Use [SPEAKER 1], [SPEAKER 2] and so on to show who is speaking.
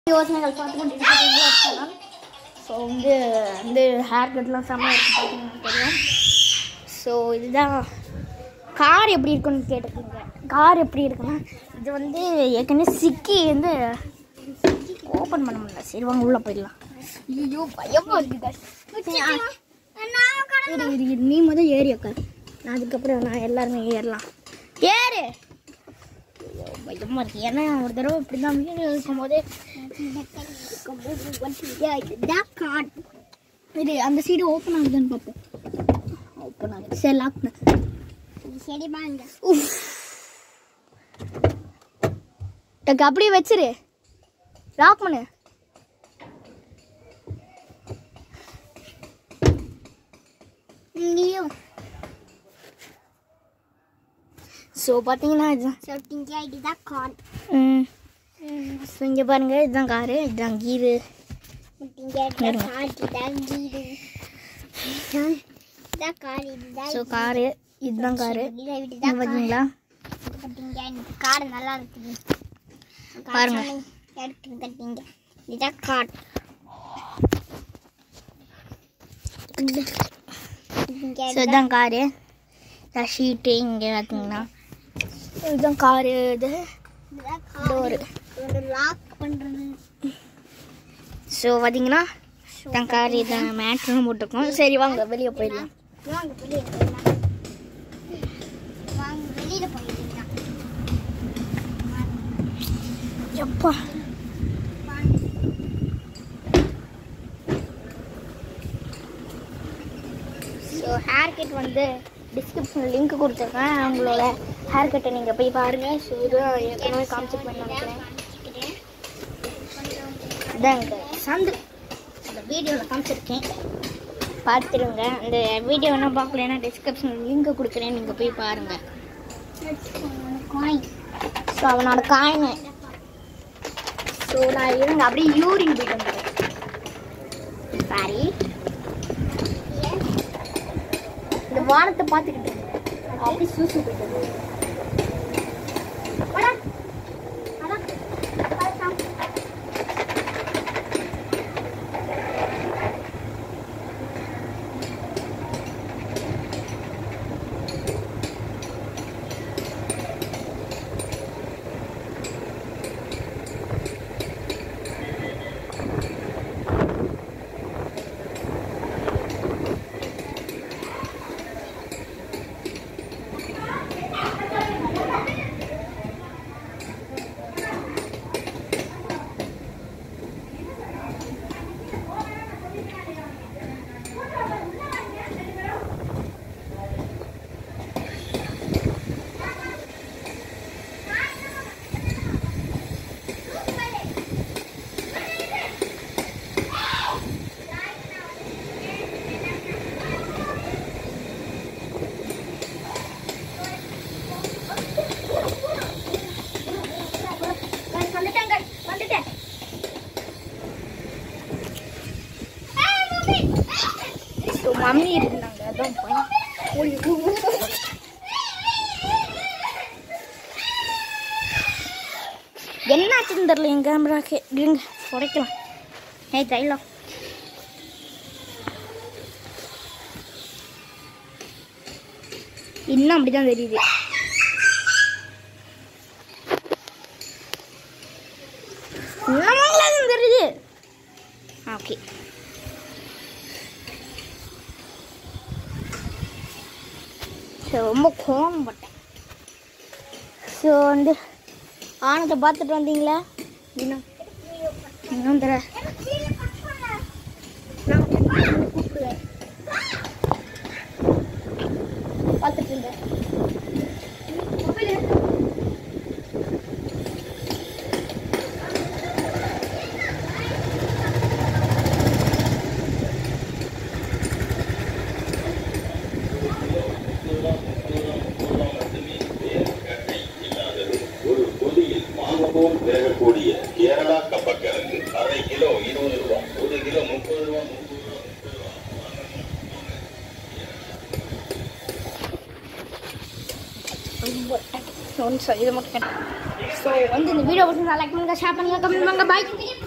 [SPEAKER 1] யோசனைகள் பார்த்து கொண்டிருக்கிறீங்களா ஸோ வந்து வந்து ஹேர் கட்லாம் செம்மையாக இருக்குது பார்த்தீங்கன்னா தெரியும் ஸோ இதுதான் கார் எப்படி இருக்குன்னு கேட்டிருக்கீங்க கார் எப்படி இருக்குன்னா இது வந்து ஏற்கனவே சிக்கி வந்து ஓப்பன் பண்ண முடியல சரி வாங்க உள்ளே போயிடலாம் ஐயோ பயமாக இருக்குது இரு இரு இரு நீ முதல் ஏறி உட்கார் நான் அதுக்கப்புறம் நான் எல்லாருமே ஏறலாம் ஏறு ஐயோ, பயமா இருக்கு ஏன்னா ஒரு தடவை இப்படி தான் வீடு இருக்கும்போது இது அந்த சைடு ஓப்பன் ஆகுதுன்னு பார்ப்போம் ஓப்பன் ஆகுது சரி லாக்
[SPEAKER 2] சரி வாங்க
[SPEAKER 1] டக்கு அப்படியே வச்சிரு லாக் பண்ணு
[SPEAKER 2] இங்கேயும்
[SPEAKER 1] ஸோ பார்த்தீங்கன்னா இதுதான்
[SPEAKER 2] சொல்லிட்டீங்க இதுதான் கான்
[SPEAKER 1] ம் ஸோ இங்கே பாருங்க இதுதான் காரு இதுதான் கீரு
[SPEAKER 2] சொல்லிட்டீங்க இதுதான் கார் இதுதான் கீரு இதுதான் கார் இதுதான்
[SPEAKER 1] ஸோ காரு இதுதான் காரு
[SPEAKER 2] இதுதான்
[SPEAKER 1] இங்க
[SPEAKER 2] இதுதான் கார்
[SPEAKER 1] பார்த்தீங்களா
[SPEAKER 2] கட்டிங்க இந்த கார் நல்லா இருக்குது
[SPEAKER 1] பாருங்க.
[SPEAKER 2] எடுத்து கட்டிங்க இதுதான் கார்
[SPEAKER 1] ஸோ இதுதான் காரு இதான் ஷீட்டு இங்கே பார்த்தீங்கன்னா இதுதான் காரு இது
[SPEAKER 2] இதுதான்
[SPEAKER 1] டோரு
[SPEAKER 2] ஒரு லாக் பண்றது
[SPEAKER 1] ஸோ பார்த்தீங்கன்னா இதான் காரு இதான் மேட்ரும் போட்டிருக்கோம் சரி வாங்க வெளியே போயிடலாம்
[SPEAKER 2] வாங்க வெளியே போயிடலாம் வாங்க வெளியில போயிடலாம்
[SPEAKER 1] எப்பா ஸோ ஹேர் கட் வந்து டிஸ்கிரிப்ஷனில் லிங்க் கொடுத்துருக்கேன் அவங்களோட ஹேர் கட்டை நீங்கள் போய் பாருங்கள் ஸோ இதுதான் ஏற்கனவே காமிச்சிருப்பேன் நினைக்கிறேன் இதான் இந்த சந்து அந்த வீடியோவில் காமிச்சிருக்கேன் பார்த்துருங்க அந்த வீடியோ என்ன பார்க்கலன்னா டிஸ்கிரிப்ஷனில் லிங்க் கொடுக்குறேன் நீங்கள் போய் பாருங்கள்
[SPEAKER 2] காயின்
[SPEAKER 1] ஸோ அவனோட காயினு ஸோ நான் இருங்க அப்படியே யூரின் போயிட்டு வந்துடுறேன் சாரி இந்த வானத்தை பார்த்துக்கிட்டு இருந்தேன் அப்படியே சூசு போயிட்டு இருந்தேன். வாடா. வாடா. வாடா. வந்துட்டேங்க வந்துட்டேன் ஸோ மம்மி இருந்தாங்க அதான் பையன் ஓடி என்னாச்சுன்னு தெரில என் கேமராக்கு இருங்க உடைக்கலாம் ஏய் தைலம் இன்னும் அப்படிதான் தெரியுது இன்னமும் தெரியுது ஓகே ஸோ ரொம்ப கோவப்பட்டேன் ஸோ வந்து ஆனத்தை பார்த்துட்டு வந்தீங்களா இன்னும் இன்னும் தர நான் உன்னை கூப்பிடுவேன் பார்த்துட்டு இருந்தேன் மொபைல் எடுத்து
[SPEAKER 3] ஒரு பொதியில் மாங்கோல் வேகக்கூடிய கேரளா கப்பக்கிழங்கு அரை கிலோ இருபது ரூபாய் ஒரு கிலோ முப்பது ரூபாய்
[SPEAKER 1] ரொம்ப ஒன்று இது மட்டும் ஸோ வந்து இந்த வீடியோ பிடிச்சிருந்தா லைக் பண்ணுங்க ஷேர் பண்ணுங்க கமெண்ட் பண்ணுங்க பாய்